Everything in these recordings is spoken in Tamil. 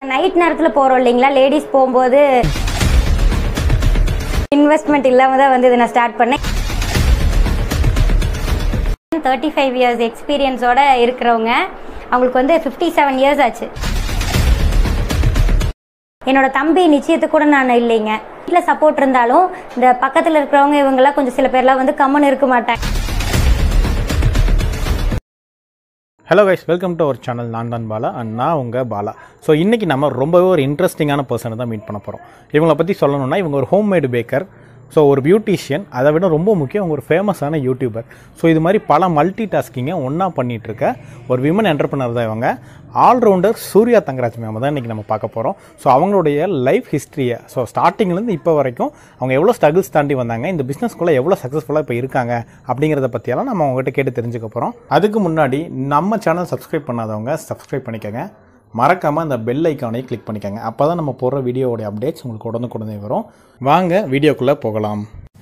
நைட் நேரத்தில் போகிறோம் இல்லைங்களா லேடிஸ் போகும்போது இன்வெஸ்ட்மெண்ட் இல்லாமல் தான் வந்து இதை நான் ஸ்டார்ட் பண்ணேன் தேர்ட்டி ஃபைவ் இயர்ஸ் எக்ஸ்பீரியன்ஸோட இருக்கிறவங்க அவங்களுக்கு வந்து ஃபிஃப்டி செவன் இயர்ஸ் ஆச்சு என்னோட தம்பி நிச்சயத்துக்கு கூட நான் இல்லைங்க வீட்டில் சப்போர்ட் இருந்தாலும் இந்த பக்கத்தில் இருக்கிறவங்க இவங்கெல்லாம் கொஞ்சம் சில பேர்லாம் வந்து கம்முன்னு இருக்க மாட்டாங்க hello guys welcome to our channel நான் தான் பாலா அண்ட் நான் உங்கள் பாலா ஸோ இன்றைக்கி நம்ம ரொம்பவே ஒரு இன்ட்ரெஸ்டிங்கான பர்சனை தான் மீட் பண்ண போகிறோம் இவங்களை பற்றி சொல்லணும்னா இவங்க ஒரு ஹோம்மேடு பேக்கர் ஸோ ஒரு பியூட்டிஷியன் அதை விட ரொம்ப முக்கியம் அவங்க ஒரு ஃபேமஸான யூடியூபர் ஸோ இது மாதிரி பல மல்டி டாஸ்கிங்கை ஒன்றா பண்ணிகிட்டு இருக்க ஒரு விமன் என்டர்பிரினர் தான் இவங்க ஆல்ரவுண்டர் சூர்யா தங்கராஜ் மேம் தான் இன்றைக்கி நம்ம பார்க்க போகிறோம் ஸோ அவங்களுடைய லைஃப் ஹிஸ்ட்ரியை ஸோ ஸ்டார்டிங்லேருந்து இப்போ வரைக்கும் அவங்க எவ்வளோ ஸ்ட்ரகிள்ஸ் தாண்டி வந்தாங்க இந்த பிஸ்னஸ்க்குள்ளே எவ்வளோ சக்ஸஸ்ஃபுல்லாக இப்போ இருக்காங்க அப்படிங்கிறத பற்றியெல்லாம் நம்ம அவங்ககிட்ட கேட்டு தெரிஞ்சுக்க போகிறோம் அதுக்கு முன்னாடி நம்ம சேனல் சப்ஸ்கிரைப் பண்ணாதவங்க சப்ஸ்கிரைப் பண்ணிக்கோங்க மறக்காமல் அந்த பெல் ஐக்கானை கிளிக் பண்ணிக்கோங்க அப்போ தான் நம்ம போடுற வீடியோவோட அப்டேட்ஸ் உங்களுக்கு உடனுக்குடனே வரும் வாங்க வீடியோக்குள்ளே போகலாம்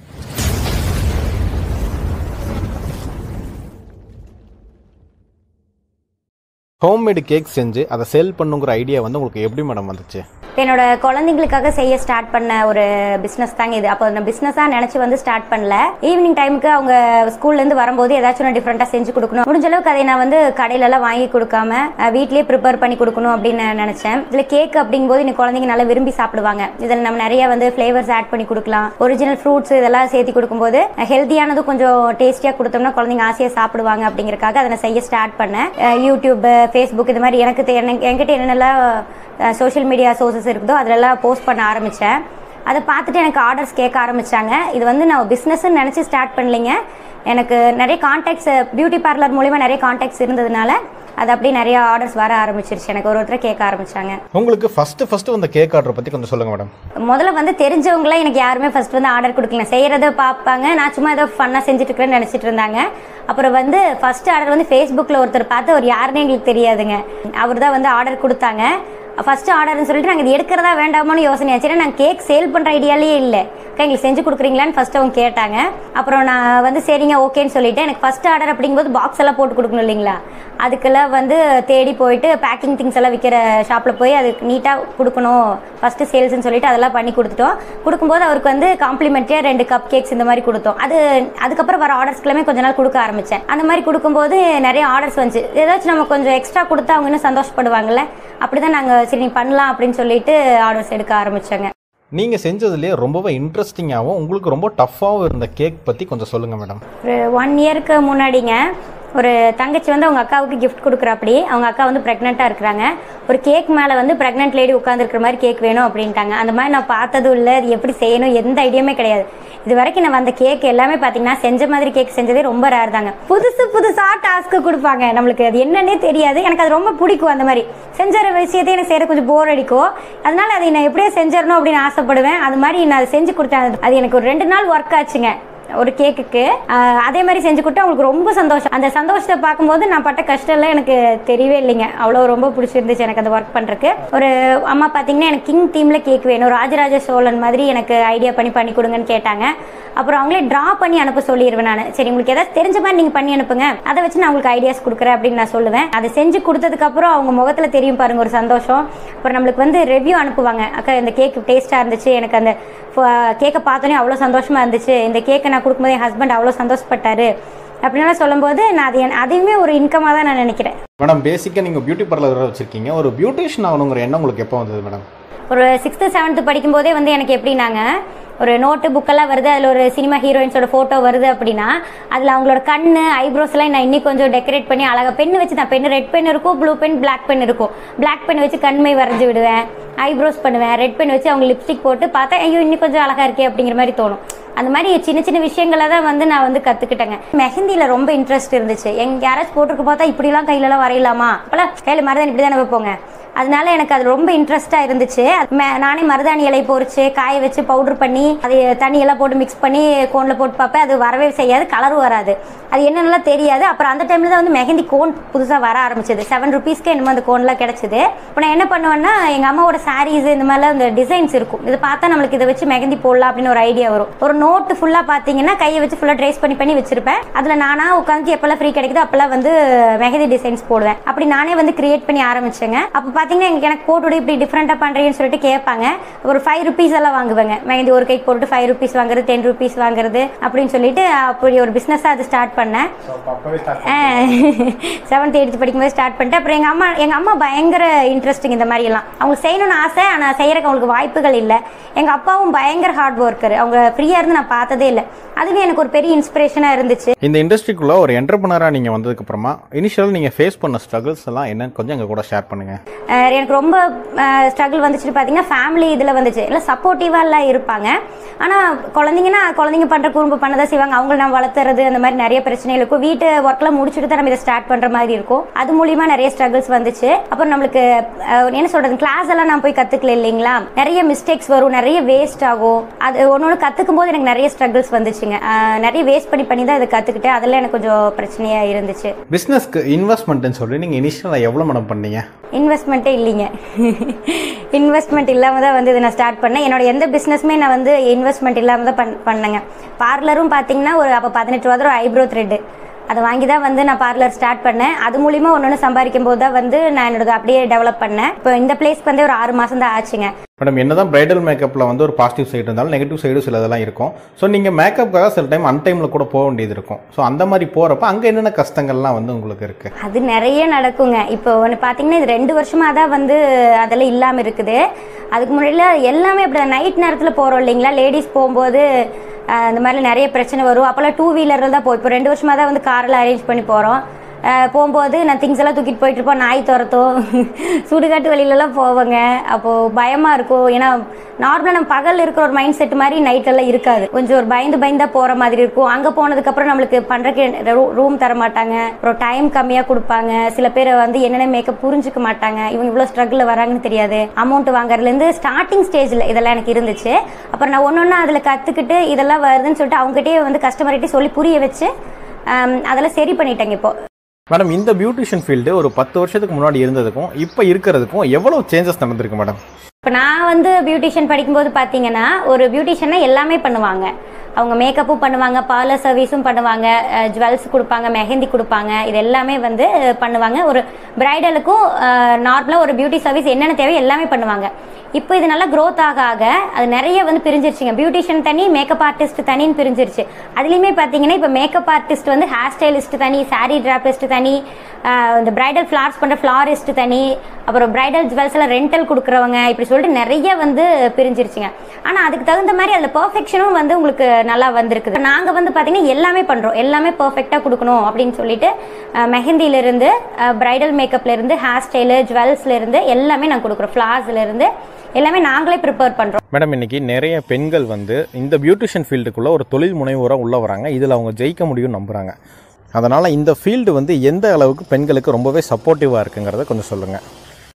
ஹோம்மேடு கேக் செஞ்சு அதை சேல் பண்ணுங்கிற ஐடியா வந்து உங்களுக்கு எப்படி மேடம் வந்துச்சு என்னோட குழந்தைங்களுக்காக செய்ய ஸ்டார்ட் பண்ண ஒரு பிஸ்னஸ் தாங்க இது அப்போ நான் பிஸ்னஸாக நினச்சி வந்து ஸ்டார்ட் பண்ணல ஈவினிங் டைமுக்கு அவங்க ஸ்கூல்லேருந்து வரும்போது ஏதாச்சும் நான் டிஃப்ரெண்ட்டாக செஞ்சு கொடுக்கணும் முடிஞ்ச அளவுக்கு அதை நான் வந்து கடையிலலாம் வாங்கி கொடுக்காம அஹ், வீட்லயே ப்ரிப்பேர் பண்ணி கொடுக்கணும் அப்படின்னு நினச்சேன் இதில் கேக் அப்படிங்கும்போது இன்னைக்கு குழந்தைங்க நல்லா விரும்பி சாப்பிடுவாங்க இதில் நம்ம நிறைய வந்து ஃப்ளேவர்ஸ் ஆட் பண்ணி கொடுக்கலாம் ஒரிஜினல் ஃப்ரூட்ஸ் இதெல்லாம் சேர்த்து கொடுக்கும்போது ஹெல்த்தியானதும் கொஞ்சம் டேஸ்டியாக கொடுத்தோம்னா குழந்தைங்க ஆசையாக சாப்பிடுவாங்க அப்படிங்கறக்காக அதை நான் செய்ய ஸ்டார்ட் பண்ணேன் அஹ், யூடியூப் ஃபேஸ்புக் இது மாதிரி எனக்கு தெ- எனக்கு- என்கிட்ட என்னென்னலாம் சோஷியல் மீடியா சோர்சஸ் இருக்குதோ அதிலெல்லாம் போஸ்ட் பண்ண ஆரம்பித்தேன் அதை பார்த்துட்டு எனக்கு ஆர்டர்ஸ் கேட்க ஆரம்பிச்சாங்க இது வந்து நான் பிஸ்னஸ்ன்னு நினச்சி ஸ்டார்ட் பண்ணலைங்க எனக்கு நிறைய காண்டாக்ட்ஸ் பியூட்டி பார்லர் மூலிமா நிறைய காண்டாக்ட்ஸ் இருந்ததுனால அது அப்படியே நிறைய ஆர்டர்ஸ் வர ஆரம்பிச்சிருச்சு எனக்கு ஒரு ஒருத்தர் கேட்க ஆரம்பிச்சாங்க உங்களுக்கு ஃபஸ்ட்டு ஃபஸ்ட்டு வந்த கேக் ஆர்டர் பற்றி கொஞ்சம் சொல்லுங்கள் மேடம் முதல்ல வந்து தெரிஞ்சவங்களாம் எனக்கு யாருமே ஃபர்ஸ்ட் வந்து ஆர்டர் கொடுக்கல செய்கிறத பார்ப்பாங்க நான் சும்மா ஏதோ ஃபன்னாக செஞ்சுட்டு இருக்கிறேன்னு நினச்சிட்டு இருந்தாங்க அப்புறம் வந்து ஃபர்ஸ்ட் ஆர்டர் வந்து ஃபேஸ்புக்கில் ஒருத்தர் பார்த்து அவர் யாருன்னு எங்களுக்கு தெரியாதுங்க அவர் தான் வந்து ஆர்டர் கொடுத்தாங்க ஃபர்ஸ்ட் ஆர்டர்னு சொல்லிட்டு நாங்கள் இது எடுக்கிறதா வேண்டாமான்னு யோசனை ஆச்சு ஏன்னா நாங்கள் கேக் சேல் பண்ணுற ஐடியாலே இல்லை அக்கா எங்களுக்கு செஞ்சு கொடுக்குறீங்களான்னு ஃபர்ஸ்ட் அவங்க கேட்டாங்க அப்புறம் நான் வந்து சரிங்க ஓகேன்னு சொல்லிட்டு எனக்கு ஃபர்ஸ்ட் ஆர்டர் அப்படிங்கும்போது பாக்ஸ் எல்லாம் போட்டு கொடுக்கணும் இல்லைங்களா அதுக்கெல்லாம் வந்து தேடி போயிட்டு பேக்கிங் திங்ஸ் எல்லாம் விற்கிற ஷாப்பில் போய் அதுக்கு நீட்டாக கொடுக்கணும் ஃபஸ்ட்டு சேல்ஸ்னு சொல்லிட்டு அதெல்லாம் பண்ணி கொடுத்துட்டோம் கொடுக்கும்போது அவருக்கு வந்து காம்ப்ளிமெண்ட்டியாக ரெண்டு கப் கேக்ஸ் இந்த மாதிரி கொடுத்தோம் அது அதுக்கப்புறம் வர ஆர்டர்ஸ்க்குலாமே கொஞ்ச நாள் கொடுக்க ஆரம்பித்தேன் அந்த மாதிரி கொடுக்கும்போது நிறைய ஆர்டர்ஸ் வந்துச்சு ஏதாச்சும் நம்ம கொஞ்சம் எக்ஸ்ட்ரா கொடுத்தா அவங்க இன்னும் சந்தோஷப்படுவாங்கல்ல அப்படி தான் நாங்கள் சரி நீ பண்ணலாம் அப்படின்னு சொல்லிட்டு ஆர்டர்ஸ் எடுக்க ஆரம்பித்தோங்க நீங்கள் செஞ்சதுலேயே ரொம்பவே இன்ட்ரெஸ்டிங்காகவும் உங்களுக்கு ரொம்ப டஃப்பாகவும் இருந்த கேக் பற்றி கொஞ்சம் சொல்லுங்கள் மேடம் ஒரு ஒன் இயருக்கு முன்னாடிங்க ஒரு தங்கச்சி வந்து அவங்க அக்காவுக்கு gift கொடுக்குறாப்படி அவங்க அக்கா வந்து ப்ரெக்னெண்ட்டாக இருக்கிறாங்க ஒரு கேக் மேலே வந்து ப்ரெக்னென்ட் லேடி உட்காந்துருக்கிற மாதிரி கேக் வேணும் அப்படின்ட்டாங்க அந்த மாதிரி நான் பார்த்ததும் இல்லை அது எப்படி செய்யணும் எந்த ஐடியாவுமே கிடையாது இது வரைக்கும் நான் வந்த கேக் எல்லாமே பார்த்தீங்கன்னா செஞ்ச மாதிரி கேக் செஞ்சதே ரொம்ப ரேர் தாங்க புதுசு புதுசாக டாஸ்க்கு கொடுப்பாங்க நம்மளுக்கு அது என்னன்னே தெரியாது எனக்கு அது ரொம்ப பிடிக்கும் அந்த மாதிரி செஞ்ச விஷயத்தையும் எனக்கு செய்யற கொஞ்சம் போர் அடிக்கும் அதனால அதை நான் எப்படியோ செஞ்சிடணும் அப்படின்னு ஆசைப்படுவேன் அது மாதிரி நான் அதை செஞ்சு கொடுத்தேன் அது எனக்கு ஒரு ரெண்டு நாள் ஒர்க் ஆச்சுங்க ஒரு கேக்குக்கு ஆஹ் அதே மாதிரி செஞ்சு கொடுத்தா அவங்களுக்கு ரொம்ப சந்தோஷம் அந்த சந்தோஷத்தை பார்க்கும்போது நான் பட்ட கஷ்டம் எல்லாம் எனக்கு தெரியவே இல்லைங்க அவ்வளோ ரொம்ப பிடிச்சிருந்துச்சு எனக்கு அந்த ஒர்க் பண்ணுறக்கு ஒரு அம்மா பார்த்தீங்கன்னா எனக்கு கிங் தீமில் கேக் வேணும் ராஜராஜ சோழன் மாதிரி எனக்கு ஐடியா பண்ணி பண்ணி கொடுங்கன்னு கேட்டாங்க அப்புறம் அவங்களே ட்ரா பண்ணி அனுப்ப சொல்லிடுவேன் நான் சரி உங்களுக்கு ஏதாவது தெரிஞ்ச மாதிரி நீங்கள் பண்ணி அனுப்புங்க அதை வச்சு நான் உங்களுக்கு ஐடியாஸ் கொடுக்குறேன் அப்படின்னு நான் சொல்லுவேன் அதை செஞ்சு கொடுத்ததுக்கப்புறம் அவங்க முகத்தில் தெரியும் பாருங்க ஒரு சந்தோஷம் அப்புறம் நம்மளுக்கு வந்து ரிவ்யூ அனுப்புவாங்க அக்கா இந்த கேக் டேஸ்ட்டாக இருந்துச்சு எனக்கு அந்த கேக்கை பார்த்தோன்னே அவ்வளோ சந்தோஷமாக இருந்துச்சு இந்த கேக்கை நான் கொடுக்கும்போது என் ஹஸ்பண்ட் அவ்வளோ சந்தோஷப்பட்டாரு அப்படின்லாம் சொல்லும்போது நான் அது என்- அதையுமே ஒரு இன்கமாக தான் நான் நினைக்கிறேன் மேடம் பேசிக்காக நீங்கள் பியூட்டி பார்லர் வச்சுருக்கீங்க ஒரு பியூட்டிஷியன் ஆகணுங்கிற எண்ணம் உங்களுக்கு எப்போ வந்தது மேடம் ஒரு சிக்ஸ்த்து செவன்த்து படிக்கும்போதே வந்து எனக்கு எப்படின்னாங்க ஒரு நோட்டு புக்கெல்லாம் வருது அதில் ஒரு சினிமா ஹீரோயின்ஸோட ஃபோட்டோ வருது அப்படின்னா அதில் அவங்களோட கண் ஐப்ரோஸ்லாம் நான் இன்னும் கொஞ்சம் டெக்கரேட் பண்ணி அழகாக பென் வச்சு தான் பென் ரெட் பென் இருக்கும் ப்ளூ பென் பிளாக் பென் இருக்கும் பிளாக் பென் வச்சு கண்மை வரைஞ்சி விடுவேன் ஐப்ரோஸ் பண்ணுவேன் ரெட் பென் வச்சு அவங்க லிப்ஸ்டிக் போட்டு பார்த்தா ஐயோ இன்னும் கொஞ்சம் அழகாக இருக்கே அப்படிங்கிற மாதிரி தோணும் அந்த மாதிரி சின்ன சின்ன விஷயங்களை தான் வந்து நான் வந்து கற்றுக்கிட்டேங்க மெஹந்தியில் ரொம்ப இன்ட்ரெஸ்ட் இருந்துச்சு எங்க யாராச்சும் போட்டிருக்கு பார்த்தா இப்படிலாம் கையிலலாம் வரையலாமா அப்போல்லாம் கையில் மருதாணி இப்படி தானே வைப்போங்க அதனால எனக்கு அது ரொம்ப இன்ட்ரெஸ்டாக இருந்துச்சு மே- நானே மருதாணி இலை பொரிச்சு காய வச்சு பவுடர் பண்ணி அது தண்ணியெல்லாம் போட்டு மிக்ஸ் பண்ணி கோனில் போட்டு பார்ப்பேன் அது வரவே செய்யாது கலரும் வராது அது என்னென்னலாம் தெரியாது அப்புறம் அந்த டைமில் தான் வந்து மெஹந்தி கோன் புதுசாக வர ஆரம்பிச்சது செவன் ருபீஸ்க்கு என்னமோ அந்த கோன்லாம் கிடச்சிது இப்போ நான் என்ன பண்ணுவேன்னா எங்கள் அம்மாவோட சாரீஸ் இந்த மாதிரிலாம் இந்த டிசைன்ஸ் இருக்கும் இதை பார்த்தா நம்மளுக்கு இதை வச்சு மெஹந்தி போடலாம் அப்படின்னு ஒரு ஐடியா வரும் ஒரு நோட்டு ஃபுல்லாக பார்த்தீங்கன்னா கையை வச்சு ஃபுல்லாக ட்ரேஸ் பண்ணி பண்ணி வச்சிருப்பேன் அதில் நானாக உட்காந்து எப்போல்லாம் ஃப்ரீ கிடைக்குதோ அப்போல்லாம் வந்து மெஹந்தி டிசைன்ஸ் போடுவேன் அப்படி நானே வந்து கிரியேட் பண்ணி ஆரம்பிச்சேங்க அப்போ பார்த்தீங்கன்னா எனக்கு எனக்கு போட்டு விடு, இப்படி டிஃப்ரெண்ட்டாக பண்ணுறீங்கன்னு சொல்லிட்டு கேட்பாங்க ஒரு ஃபைவ் ருபீஸ் எல்லாம் வாங்குவேங்க மெஹந்தி ஒரு கைக்கு போட்டு ஃபைவ் ருபீஸ் வாங்குறது டென் ருபீஸ் வாங்குறது அப்படின்னு சொல்லிட்டு அப்படி ஒரு பிஸ்னஸாக அது ஸ்டார்ட் பண்ணேன் செவன்த் எயித்து படிக்கும்போது ஸ்டார்ட் பண்ணிட்டு அப்புறம் எங்கள் அம்மா எங்கள் அம்மா பயங்கர இன்ட்ரெஸ்டிங் இந்த மாதிரி எல்லாம் அவங்க செய்யணும்னு ஆசை ஆனால் செய்யறதுக்கு அவங்களுக்கு வாய்ப்புகள் இல்லை எங்கள் அப்பாவும் பயங்கர ஹார்ட் ஒர்க்கர் அவங்க ஃப்ரீயாக இருந்து நான் பார்த்ததே இல்லை அதுவே எனக்கு ஒரு பெரிய இன்ஸ்பிரேஷனாக இருந்துச்சு இந்த இண்டஸ்ட்ரிக்குள்ள ஒரு என்டர்பிரினராக நீங்கள் வந்ததுக்கப்புறமா இனிஷியல் நீங்கள் ஃபேஸ் பண்ண ஸ்ட்ரகிள்ஸ் எல்லாம் என்னன்னு கொஞ்சம் எங்கள் கூட ஷேர் பண்ணுங்கள் அஹ் எனக்கு ரொம்ப ஸ்ட்ரகிள் வந்துச்சுன்னு பார்த்தீங்கன்னா ஃபேமிலி இதில் வந்துச்சு இல்லை சப்போர்ட்டிவாக எல்லாம் இருப்பாங்க ஆனால் குழந்தைங்கன்னா குழந்தைங்க பண்ணுற குறும்பு பண்ணதான் செய்வாங்க அவங்கள நம்ம வளர்த்துறது அந்த மாதிரி நிறைய பிரச்சனைகள் இருக்கும் வீட்டு ஒர்க்லாம் முடிச்சுட்டு தான் நம்ம இதை ஸ்டார்ட் பண்ணுற மாதிரி இருக்கும் அது மூலியமாக நிறைய ஸ்ட்ரகிள்ஸ் வந்துச்சு அப்புறம் நம்மளுக்கு அஹ், என்ன சொல்கிறது கிளாஸ் எல்லாம் நான் போய் கற்றுக்கல இல்லைங்களா நிறைய மிஸ்டேக்ஸ் வரும் நிறைய வேஸ்ட் ஆகும் அது ஒன்று ஒன்று கற்றுக்கும் போது எனக்கு நிறைய ஸ்ட்ரகிள்ஸ் வந்துச்சுங்க அஹ், நிறைய வேஸ்ட் பண்ணி பண்ணி தான் இதை கற்றுக்கிட்டேன் அதெல்லாம் எனக்கு கொஞ்சம் பிரச்சனையாக இருந்துச்சு பிஸ்னஸ்க்கு இன்வெஸ்ட்மெண்ட்னு சொல்லி நீங்கள் இனிஷியலாக எவ்வளோ மேடம் பண்ணீங்க இன்வெஸ்ட்மெண்ட்டே இல்லைங்க இன்வெஸ்ட்மெண்ட் இல்லாமல் தான் வந்து இதை நான் ஸ்டார்ட் பண்ணேன் என்னோட எந்த பிஸ்னஸுமே நான் வந்து இன்வெஸ்ட்மெண்ட் இல்லாமல் தான் பண் பண்ணேங்க பார்லரும் பார்த்தீங்கன்னா ஒரு அப்போ பதினெட்டு ரூபா தான் ஐப்ரோ த்ரெட்டு அதை வாங்கி தான் வந்து நான் பார்லர் ஸ்டார்ட் பண்ணேன் அது மூலிமா ஒன்று ஒன்று சம்பாதிக்கும் போது தான் வந்து நான் என்னோட அப்படியே டெவலப் பண்ணேன் இப்போ இந்த பிளேஸ்க்கு வந்து ஒரு ஆறு மாதம் தான் ஆச்சுங்க மேடம் என்னதான் பிரைடல் மேக்கப்பில் வந்து ஒரு பாசிட்டிவ் சைடு இருந்தாலும் நெகட்டிவ் சைடு சில இதெல்லாம் இருக்கும் ஸோ நீங்கள் மேக்கப்புக்காக சில டைம் அன்டைமில் கூட போக வேண்டியது இருக்கும் ஸோ அந்த மாதிரி போகிறப்ப அங்கே என்னென்ன கஷ்டங்கள்லாம் வந்து உங்களுக்கு இருக்குது அது நிறைய நடக்குங்க இப்போ ஒன்று பார்த்தீங்கன்னா இது ரெண்டு வருஷமாக தான் வந்து அதெல்லாம் இல்லாமல் இருக்குது அதுக்கு முன்னாடியில் எல்லாமே அப்படி நைட் நேரத்தில் போகிறோம் இல்லைங்களா லேடிஸ் போகும்போது அஹ், இந்த மாதிரி நிறைய பிரச்சனை வரும் அப்போல்லாம் டூ வீலரில் தான் போய் இப்போ ரெண்டு வருஷமாக தான் வந்து காரில் அரேஞ்ச் பண்ணி போகிறோம் போகும்போது நான் திங்ஸ் எல்லாம் தூக்கிட்டு போயிட்டு இருப்போம் நாய் துரத்தும் சுடுகாட்டு வழியிலலாம் போவேங்க அப்போது பயமாக இருக்கும் ஏன்னா நார்மலாக நம்ம பகல் இருக்கிற ஒரு மைண்ட் செட் மாதிரி நைட்டெல்லாம் இருக்காது கொஞ்சம் ஒரு பயந்து பயந்தா போகிற மாதிரி இருக்கும் அங்கே போனதுக்கப்புறம் நம்மளுக்கு பண்ணுறக்கு ரூம் தர மாட்டாங்க அப்புறம் டைம் கம்மியாக கொடுப்பாங்க சில பேர் வந்து என்னென்ன மேக்கப் புரிஞ்சுக்க மாட்டாங்க இவங்க இவ்வளோ ஸ்ட்ரகிளில் வராங்கன்னு தெரியாது அமௌண்ட் வாங்குறதுலேருந்து ஸ்டார்டிங் ஸ்டேஜில் இதெல்லாம் எனக்கு இருந்துச்சு அப்புறம் நான் ஒன்று ஒன்று அதில் கற்றுக்கிட்டு இதெல்லாம் வருதுன்னு சொல்லிட்டு அவங்ககிட்டயே வந்து கஸ்டமர்கிட்ட சொல்லி புரிய வச்சு ஆம், அதெல்லாம் சரி பண்ணிட்டேங்க இப்போ மேடம் இந்த பியூட்டிஷியன் ஃபீல்டு ஒரு பத்து வருஷத்துக்கு முன்னாடி இருந்ததுக்கும் இப்போ இருக்கிறதுக்கும் எவ்வளோ சேஞ்சஸ் நடந்திருக்கு மேடம் இப்போ நான் வந்து பியூட்டிஷியன் படிக்கும்போது பார்த்தீங்கன்னா ஒரு பியூட்டிஷியன்னா எல்லாமே பண்ணுவாங்க அவங்க மேக்கப்பும் பண்ணுவாங்க பார்லர் சர்வீஸும் பண்ணுவாங்க ஜுவல்ஸ் கொடுப்பாங்க மெஹந்தி கொடுப்பாங்க இது எல்லாமே வந்து அஹ், பண்ணுவாங்க ஒரு பிரைடலுக்கும் நார்மலாக ஒரு பியூட்டி சர்வீஸ் என்னென்ன தேவை எல்லாமே பண்ணுவாங்க இப்போ இது நல்லா growth ஆக ஆக அது நிறைய வந்து பிரிஞ்சிருச்சுங்க பியூட்டிஷியன் தனி மேக்கப் ஆர்டிஸ்ட் தனின்னு பிரிஞ்சிருச்சு அதுலேயுமே பார்த்தீங்கன்னா இப்போ மேக்கப் ஆர்டிஸ்ட் வந்து ஹேர் ஸ்டைலிஸ்ட் தனி சாரீ டிராப்பிஸ்ட் தனி ஆஹ் இந்த பிரைடல் ஃப்ளார்ஸ் பண்ணுற ஃப்ளாரிஸ்ட் தனி அப்புறம் பிரைடல் ஜுவல்ஸ் எல்லாம் ரெண்டல் கொடுக்குறவங்க இப்படி சொல்லிட்டு நிறைய வந்து பிரிஞ்சிருச்சுங்க ஆனால் அதுக்கு தகுந்த மாதிரி அதில் பர்ஃபெக்ஷனும் வந்து உங்களுக்கு நல்லா வந்திருக்குது நாங்கள் வந்து பார்த்தீங்கன்னா எல்லாமே பண்ணுறோம் எல்லாமே பர்ஃபெக்டாக கொடுக்கணும் அப்படின்னு சொல்லிட்டு ஆஹ் மெஹந்தியிலிருந்து பிரைடல் மேக்கப்லேருந்து ஹேர் ஸ்டைலு ஜுவல்ஸ்லேருந்து எல்லாமே நாங்கள் கொடுக்குறோம் ஃப்ளார்ஸ்லேருந்து எல்லாமே நாங்களே ப்ரிப்பேர் பண்ணுறோம் மேடம் இன்னைக்கு நிறைய பெண்கள் வந்து இந்த பியூட்டிஷியன் ஃபீல்டுக்குள்ளே ஒரு தொழில் முனைவோராக உள்ள வராங்க இதில் அவங்க ஜெயிக்க முடியும்னு நம்புகிறாங்க அதனால் இந்த ஃபீல்டு வந்து எந்த அளவுக்கு பெண்களுக்கு ரொம்பவே சப்போர்ட்டிவாக இருக்குங்கிறத கொஞ்சம் சொல்லுங்கள்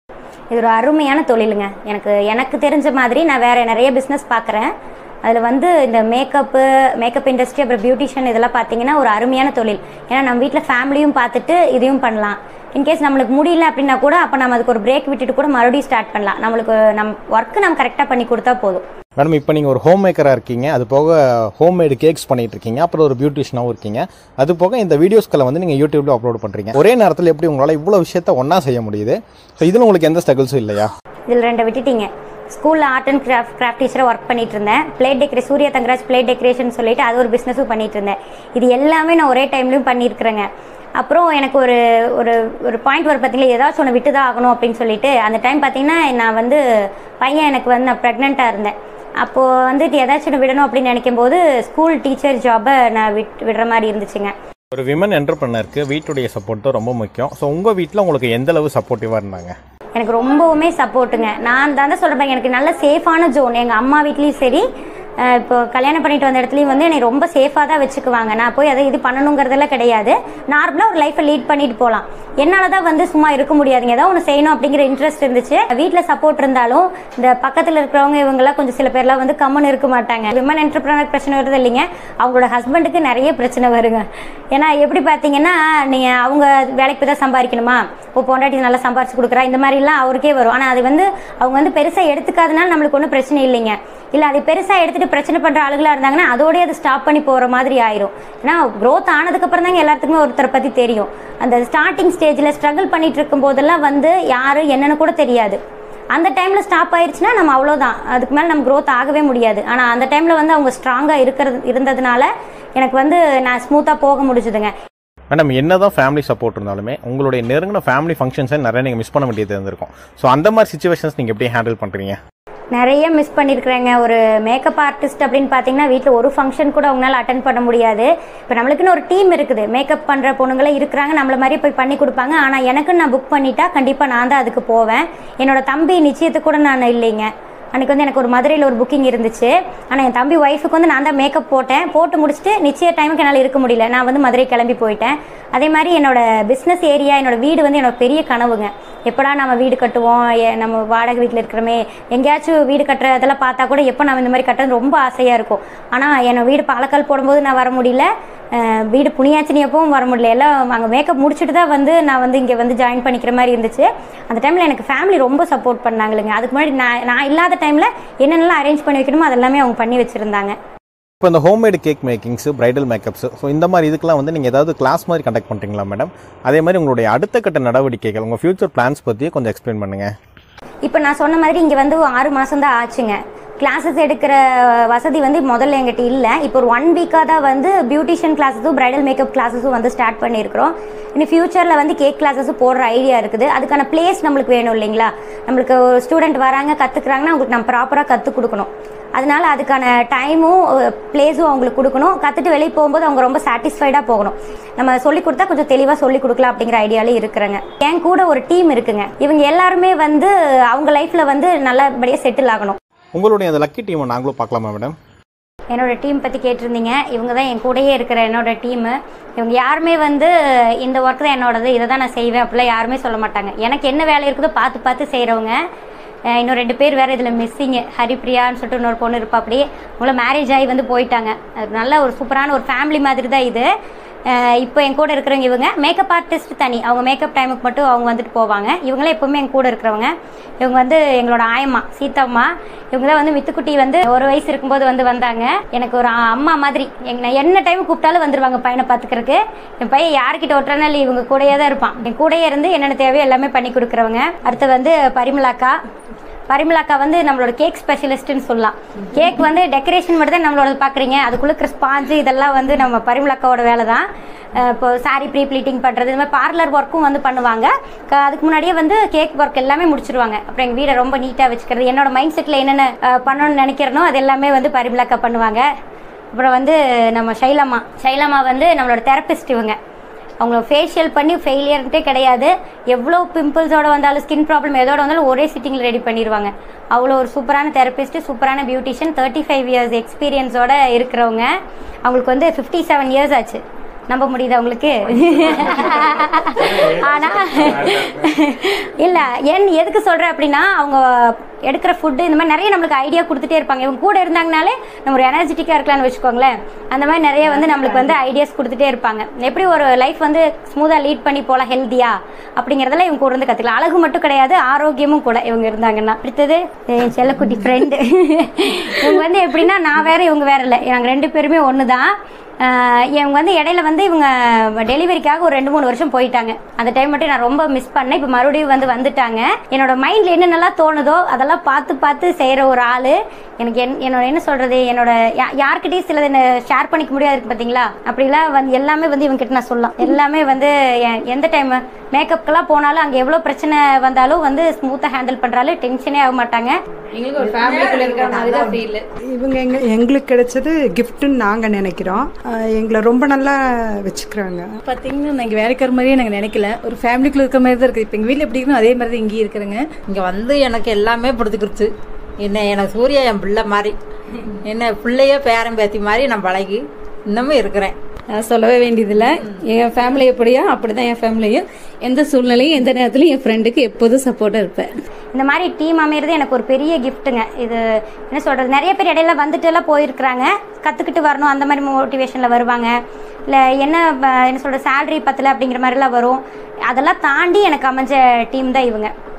இது ஒரு அருமையான தொழிலுங்க எனக்கு எனக்கு தெரிஞ்ச மாதிரி நான் வேற நிறைய பிஸ்னஸ் பார்க்குறேன் அதில் வந்து இந்த மேக்கப்பு மேக்கப் இண்டஸ்ட்ரி அப்புறம் பியூட்டிஷியன் இதெல்லாம் பார்த்தீங்கன்னா ஒரு அருமையான தொழில் ஏன்னா நம்ம வீட்டில் ஃபேமிலியும் பார்த்துட்டு இதையும் பண்ணலாம் இன்கேஸ் நம்மளுக்கு முடியல அப்படின்னா கூட அப்போ நம்ம அதுக்கு ஒரு பிரேக் விட்டுட்டு கூட மறுபடியும் ஸ்டார்ட் பண்ணலாம் நம்மளுக்கு நம் ஒர்க்கு நம்ம கரெக்டாக பண்ணி கொடுத்தா போதும் மேடம் இப்போ நீங்கள் ஒரு ஹோம் மேக்கராக இருக்கீங்க அது போக ஹோம் மேடு கேக்ஸ் பண்ணிட்டு இருக்கீங்க அப்புறம் ஒரு பியூட்டிஷியனாகவும் இருக்கீங்க அது போக இந்த வீடியோஸ்களை வந்து நீங்கள் யூடியூப்ல அப்லோட் பண்ணுறீங்க ஒரே நேரத்தில் எப்படி உங்களால் இவ்வளோ விஷயத்த ஒன்றா செய்ய முடியுது ஸோ இதில் உங்களுக்கு எந்த ஸ்ட்ரகிள்ஸும் இல்லையா இதில் ரெண்டை விட்டுட்டீங்க ஸ்கூலில் ஆர்ட் அண்ட் கிராஃப்ட் கிராஃப்ட் டீச்சராக ஒர்க் பண்ணிட்டு இருந்தேன் பிளேட் டெக்கரே சூர்யா தங்கராஜ் பிளேட் டெக்கரேஷன் சொல்லிட்டு அது ஒரு பிஸ்னஸும் பண்ணிட்டு இருந்தேன் இது எல்லாமே நான் ஒரே டைம்லையும் பண்ணியிருக்கிறேங்க அப்புறம் எனக்கு ஒரு ஒரு ஒரு பாயிண்ட் வரும் பார்த்தீங்களா ஏதாச்சும் ஒன்று விட்டு தான் ஆகணும் அப்படின்னு சொல்லிட்டு அந்த டைம் பார்த்தீங்கன்னா நான் வந்து பையன் எனக்கு வந்து நான் ப்ரெக்னெண்ட்டாக இருந்தேன் அப்போது வந்துட்டு ஏதாச்சும் ஒன்று விடணும் அப்படின்னு நினைக்கும் போது ஸ்கூல் டீச்சர் ஜாபை நான் விட் விடுற மாதிரி இருந்துச்சுங்க ஒரு விமன் என்டர்பிரினருக்கு வீட்டுடைய சப்போர்ட் தான் ரொம்ப முக்கியம் ஸோ உங்கள் வீட்டில் உங்களுக்கு எந்த அளவு சப்போர்ட்டிவாக இருந்தாங்க எனக்கு ரொம்பவுமே சப்போர்ட்டுங்க நான் தான் தான் சொல்கிறேன் எனக்கு நல்ல சேஃபான ஜோன் எங்கள் அம்மா வீட்லேயும் சரி அஹ் இப்போ கல்யாணம் பண்ணிட்டு வந்த இடத்துலையும் வந்து என்னை ரொம்ப சேஃபாக தான் வச்சுக்குவாங்க நான் போய் அதை இது பண்ணணுங்கிறதெல்லாம் கிடையாது நார்மலாக ஒரு லைஃப்பை லீட் பண்ணிட்டு போகலாம் என்னால் தான் வந்து சும்மா இருக்க முடியாதுங்க ஏதோ ஒன்று செய்யணும் அப்படிங்கிற இன்ட்ரெஸ்ட் இருந்துச்சு வீட்டில் சப்போர்ட் இருந்தாலும் இந்த பக்கத்தில் இருக்கிறவங்க இவங்கெல்லாம் கொஞ்சம் சில பேர்லாம் வந்து கம்மன் இருக்க மாட்டாங்க விமன் என்டர்பிரனர் பிரச்சனை வருது இல்லைங்க அவங்களோட ஹஸ்பண்டுக்கு நிறைய பிரச்சனை வருங்க ஏன்னா எப்படி பார்த்தீங்கன்னா நீங்கள் அவங்க வேலைக்கு போய் தான் சம்பாதிக்கணுமா இப்போ பொண்டாட்டி நல்லா சம்பாரிச்சு கொடுக்குறா இந்த மாதிரிலாம் அவருக்கே வரும் ஆனால் அது வந்து அவங்க வந்து பெருசாக எடுத்துக்காதனால நம்மளுக்கு ஒன்றும் பிரச்சனை இல்லைங்க இல்லை அது பெருசாக எடுத்துகிட்டு பிரச்சனை பண்ணுற ஆளுகளாக இருந்தாங்கன்னா அதோடய அது ஸ்டாப் பண்ணி போகிற மாதிரி ஆயிரும் ஏன்னா க்ரோத் ஆனதுக்கப்புறம் தாங்க எல்லாத்துக்குமே ஒருத்தரை பற்றி தெரியும் அந்த ஸ்டார்டிங் ஸ்டேஜில் ஸ்ட்ரகிள் பண்ணிட்டு இருக்கும் போதெல்லாம் வந்து யார் என்னன்னு கூட தெரியாது அந்த டைமில் ஸ்டாப் ஆயிருச்சுன்னா நம்ம அவ்வளோதான் அதுக்கு மேலே நம்ம க்ரோத் ஆகவே முடியாது ஆனால் அந்த டைமில் வந்து அவங்க ஸ்ட்ராங்காக இருக்கிறது இருந்ததுனால எனக்கு வந்து நான் ஸ்மூத்தாக போக முடிஞ்சுதுங்க மேடம் என்னதான் ஃபேமிலி சப்போர்ட் இருந்தாலுமே உங்களுடைய நெருங்கின ஃபேமிலி ஃபங்க்ஷன்ஸை நிறைய நீங்கள் மிஸ் பண்ண வேண்டியது இருந்திருக்கும் ஸோ அந்த மாதிரி சுச்சுவேஷன்ஸ் நீங்கள் எப்படி ஹேண்டில் பண்ணுறீங்க நிறைய மிஸ் பண்ணியிருக்கிறேங்க ஒரு மேக்கப் ஆர்டிஸ்ட் அப்படின்னு பார்த்தீங்கன்னா வீட்டில் ஒரு ஃபங்க்ஷன் கூட அவங்களால அட்டன் பண்ண முடியாது இப்போ நம்மளுக்குன்னு ஒரு டீம் இருக்குது மேக்கப் பண்ணுற பொண்ணுங்களே இருக்கிறாங்க நம்மள மாதிரி போய் பண்ணி கொடுப்பாங்க ஆனால் எனக்குன்னு நான் புக் பண்ணிட்டா கண்டிப்பாக நான் தான் அதுக்கு போவேன் என்னோட தம்பி நிச்சயத்துக்கு கூட நான் இல்லைங்க அன்றைக்கி வந்து எனக்கு ஒரு மதுரையில் ஒரு புக்கிங் இருந்துச்சு ஆனால் என் தம்பி ஒய்ஃபுக்கு வந்து நான் தான் மேக்கப் போட்டேன் போட்டு முடிச்சுட்டு நிச்சய டைமுக்கு என்னால் இருக்க முடியல நான் வந்து மதுரை கிளம்பி போயிட்டேன் அதே மாதிரி என்னோட பிஸ்னஸ் ஏரியா என்னோட வீடு வந்து என்னோட பெரிய கனவுங்க எப்படா நம்ம வீடு கட்டுவோம் எ- நம்ம வாடகை வீட்டில் இருக்கிறோமே எங்கேயாச்சும் வீடு கட்டுறதெல்லாம் பார்த்தா கூட எப்போ நம்ம இந்த மாதிரி கட்டுறது ரொம்ப ஆசையாக இருக்கும் ஆனால் என்னோட வீடு பாலக்கால் போடும்போது நான் வர முடியல அஹ் வீடு புனியாச்சினி எப்பவும் வர முடியல எல்லாம் அங்கே மேக்கப் முடிச்சுட்டு தான் வந்து நான் வந்து இங்கே வந்து ஜாயின் பண்ணிக்கிற மாதிரி இருந்துச்சு அந்த டைமில் எனக்கு ஃபேமிலி ரொம்ப சப்போர்ட் பண்ணாங்களுங்க அதுக்கு முன்னாடி நான் நான் இல்லாத டைமில் என்னென்னலாம் அரேஞ்ச் பண்ணி வைக்கணுமோ அதெல்லாமே அவங்க பண்ணி வச்சுருந்தாங்க இப்போ இந்த homemade cake makings bridal makeups so இந்த மாதிரி இதுக்கெல்லாம் வந்து நீங்கள் ஏதாவது கிளாஸ் மாதிரி கண்டக்ட் பண்ணுறீங்களா மேடம் அதே மாதிரி உங்களுடைய அடுத்த கட்ட நடவடிக்கைகள் உங்கள் ஃபியூச்சர் பிளான்ஸ் பற்றியே கொஞ்சம் எக்ஸ்பிளைன் பண்ணுங்கள் இப்போ நான் சொன்ன மாதிரி இங்கே வந்து ஆறு மாதம் தான் ஆச்சுங்க கிளாஸஸ் எடுக்கிற வசதி வந்து முதல்ல எங்கிட்ட இல்லை இப்போ ஒரு ஒன் வீக்காக தான் வந்து பியூட்டிஷியன் கிளாஸஸும் பிரைடல் மேக்கப் கிளாஸஸும் வந்து ஸ்டார்ட் பண்ணியிருக்கிறோம் இனி ஃபியூச்சரில் வந்து கேக் கிளாஸஸும் போடுற ஐடியா இருக்குது அதுக்கான பிளேஸ் நம்மளுக்கு வேணும் இல்லைங்களா நம்மளுக்கு ஒரு ஸ்டூடெண்ட் வராங்க கற்றுக்குறாங்கன்னா அவங்களுக்கு நம்ம ப்ராப்பராக கற்றுக் கொடுக்கணும் அதனால அதுக்கான டைமும் பிளேஸும் அவங்களுக்கு கொடுக்கணும் கற்றுட்டு வெளியே போகும்போது அவங்க ரொம்ப சாட்டிஸ்ஃபைடாக போகணும் நம்ம சொல்லி கொடுத்தா கொஞ்சம் தெளிவாக சொல்லி கொடுக்கலாம் அப்படிங்கிற ஐடியாலே இருக்கிறேங்க என் கூட ஒரு டீம் இருக்குங்க இவங்க எல்லாருமே வந்து அவங்க லைஃப்பில் வந்து நல்லபடியாக செட்டில் ஆகணும் உங்களுடைய அந்த லக்கி டீமை நாங்களும் பார்க்கலாமா மேடம் என்னோட டீம் பற்றி கேட்டிருந்தீங்க இவங்க தான் என் கூடயே இருக்கிற என்னோட டீமு இவங்க யாருமே வந்து இந்த ஒர்க் தான் என்னோடது இதை தான் நான் செய்வேன் அப்படிலாம் யாருமே சொல்ல மாட்டாங்க எனக்கு என்ன வேலை இருக்குதோ பார்த்து பார்த்து செய்கிறவங்க இன்னும் ரெண்டு பேர் வேறு இதில் மிஸ்ஸிங்கு ஹரிப்ரியான்னு சொல்லிட்டு இன்னொரு பொண்ணு இருப்பா அப்படியே அவங்கள மேரேஜ் ஆகி வந்து போயிட்டாங்க அது நல்ல ஒரு சூப்பரான ஒரு ஃபேமிலி மாதிரி தான் இது அஹ் இப்போ என் கூட இருக்கிறவங்க இவங்க மேக்கப் ஆர்டிஸ்ட் தனி அவங்க மேக்கப் டைமுக்கு மட்டும் அவங்க வந்துட்டு போவாங்க இவங்களே எப்பவுமே என் கூட இருக்கிறவங்க இவங்க வந்து எங்களோட ஆயம்மா சீதாம்மா இவங்க தான் வந்து மித்துக்குட்டி வந்து ஒரு வயசு இருக்கும்போது வந்து வந்தாங்க எனக்கு ஒரு அ- அம்மா மாதிரி எங்க நான் என்ன டைம் கூப்பிட்டாலும் வந்துருவாங்க பையனை பார்த்துக்கிறதுக்கு என் பையன் யார்கிட்ட ஒட்டுறனால இவங்க கூடயே தான் இருப்பான் என் கூடயே இருந்து என்னென்ன தேவையோ எல்லாமே பண்ணி கொடுக்குறவங்க அடுத்து வந்து பரிமலாக்கா பரிமலாக்கா வந்து நம்மளோட கேக் ஸ்பெஷலிஸ்ட்னு சொல்லலாம் கேக் வந்து டெக்கரேஷன் மட்டும் தான் நம்மளோட பார்க்குறீங்க அதுக்குள்ள இருக்கிற ஸ்பாஞ்சு இதெல்லாம் வந்து நம்ம பரிமலாக்காவோட வேலை தான் அஹ் இப்போ சாரி ப்ரீ ப்ளீட்டிங் பண்ணுறது இந்த மாதிரி பார்லர் ஒர்க்கும் வந்து பண்ணுவாங்க க- அதுக்கு முன்னாடியே வந்து கேக் ஒர்க் எல்லாமே முடிச்சிருவாங்க அப்புறம் எங்கள் வீடை ரொம்ப நீட்டாக வச்சுக்கிறது என்னோட மைண்ட் செட்டில் என்னென்ன அஹ், பண்ணணும்னு நினைக்கிறனோ அது எல்லாமே வந்து பரிமலாக்கா பண்ணுவாங்க அப்புறம் வந்து நம்ம ஷைலம்மா ஷைலம்மா வந்து நம்மளோட தெரபிஸ்ட் இவங்க அவங்கள ஃபேஷியல் பண்ணி ஃபெயிலியர்ன்ட்டே கிடையாது எவ்வளோ பிம்பிள்ஸோட வந்தாலும் ஸ்கின் ப்ராப்ளம் எதோட வந்தாலும் ஒரே சிட்டிங்கில் ரெடி பண்ணிடுவாங்க அவ்வளோ ஒரு சூப்பரான தெரபிஸ்ட் சூப்பரான பியூட்டிஷியன் தேர்ட்டி ஃபைவ் இயர்ஸ் எக்ஸ்பீரியன்ஸோட இருக்கிறவங்க அவங்களுக்கு வந்து ஃபிஃப்டி செவன் இயர்ஸ் ஆச்சு நம்ப முடியுதா உங்களுக்கு ஆனா இல்ல ஏன் எதுக்கு சொல்றேன் அப்படின்னா அவங்க எடுக்கிற ஃபுட்டு இந்த மாதிரி நிறைய நம்மளுக்கு ஐடியா கொடுத்துட்டே இருப்பாங்க இவங்க கூட இருந்தாங்கனாலே நம்ம ஒரு எனர்ஜெட்டிக்கா இருக்கலாம்னு வச்சுக்கோங்களேன் அந்த மாதிரி நிறைய வந்து நம்மளுக்கு வந்து ஐடியாஸ் கொடுத்துட்டே இருப்பாங்க எப்படி ஒரு லைஃப் வந்து ஸ்மூதா லீட் பண்ணி போகலாம் ஹெல்த்தியா அப்படிங்கறதெல்லாம் இவங்க கூட இருந்து கத்துக்கலாம் அழகு மட்டும் கிடையாது ஆரோக்கியமும் கூட இவங்க இருந்தாங்கன்னா அடுத்தது என் செல்லக்குட்டி ஃப்ரெண்டு இவங்க வந்து எப்படின்னா நான் வேற இவங்க வேற இல்லை நாங்கள் ரெண்டு பேருமே ஒன்று தான் ஆஹ் இவங்க வந்து இடையில வந்து இவங்க டெலிவரிக்காக ஒரு ரெண்டு மூணு வருஷம் போயிட்டாங்க அந்த டைம் மட்டும் நான் ரொம்ப மிஸ் பண்ணேன் இப்போ மறுபடியும் வந்து வந்துட்டாங்க என்னோட மைண்ட்ல என்னென்னலாம் தோணுதோ அதெல்லாம் பார்த்து பார்த்து செய்யற ஒரு ஆளு எனக்கு என் என்னோட என்ன சொல்றது என்னோட யா- யார்கிட்டயும் சிலது ஷேர் பண்ணிக்க முடியாது இருக்கு பாத்தீங்களா அப்படிலாம் வந்து எல்லாமே வந்து இவங்க கிட்ட நான் சொல்லலாம் எல்லாமே வந்து எ- எந்த டைம் மேக்கப்க்கெல்லாம் போனாலும் அங்கே எவ்வளோ பிரச்சனை வந்தாலும் வந்து ஸ்மூத்தாக ஹேண்டில் பண்றாலும் டென்ஷனே ஆக மாட்டாங்க எங்களுக்கு ஒரு ஃபேமிலிக்குள்ள இருக்கிற மாதிரி தான் ஃபீல் இவங்க எங்க எங்களுக்கு கிடைச்சது கிஃப்ட்டுன்னு நாங்கள் நினைக்கிறோம் அஹ் எங்களை ரொம்ப நல்லா வச்சுக்கிறாங்க பார்த்தீங்கன்னா நாங்கள் வேலைக்கார மாதிரியே நாங்கள் நினைக்கல ஒரு ஃபேமிலிக்குள்ள இருக்கிற மாதிரி தான் இருக்குது இப்போ எங்கள் வீட்டில் எப்படி இருக்கணும் அதே மாதிரி தான் இங்கேயும் இருக்கிறேங்க இங்கே வந்து எனக்கு எல்லாமே பிடிச்சிக்கிருச்சு என்ன எனக்கு சூர்யா என் பிள்ளை மாதிரி என்ன பிள்ளைய பேரன் பேத்தி மாதிரி நான் பழகி இன்னமும் இருக்கிறேன் நான் சொல்லவே வேண்டியதில்லை என் ஃபேமிலி எப்படியோ அப்படிதான் என் ஃபேமிலியும் எந்த சூழ்நிலையும் எந்த நேரத்துலையும் என் ஃப்ரெண்டுக்கு எப்போதும் சப்போர்ட்டாக இருப்பேன் இந்த மாதிரி டீம் அமையிறது எனக்கு ஒரு பெரிய கிஃப்ட்டுங்க இது என்ன சொல்கிறது நிறைய பேர் இடையில வந்துட்டு எல்லாம் போயிருக்கிறாங்க கற்றுக்கிட்டு வரணும் அந்த மாதிரி மோட்டிவேஷனில் வருவாங்க இல்லை என்ன ப- என்ன சொல்கிறது சேலரி பத்தல அப்படிங்கிற மாதிரிலாம் வரும் அதெல்லாம் தாண்டி எனக்கு அமைஞ்ச டீம் தான் இவங்க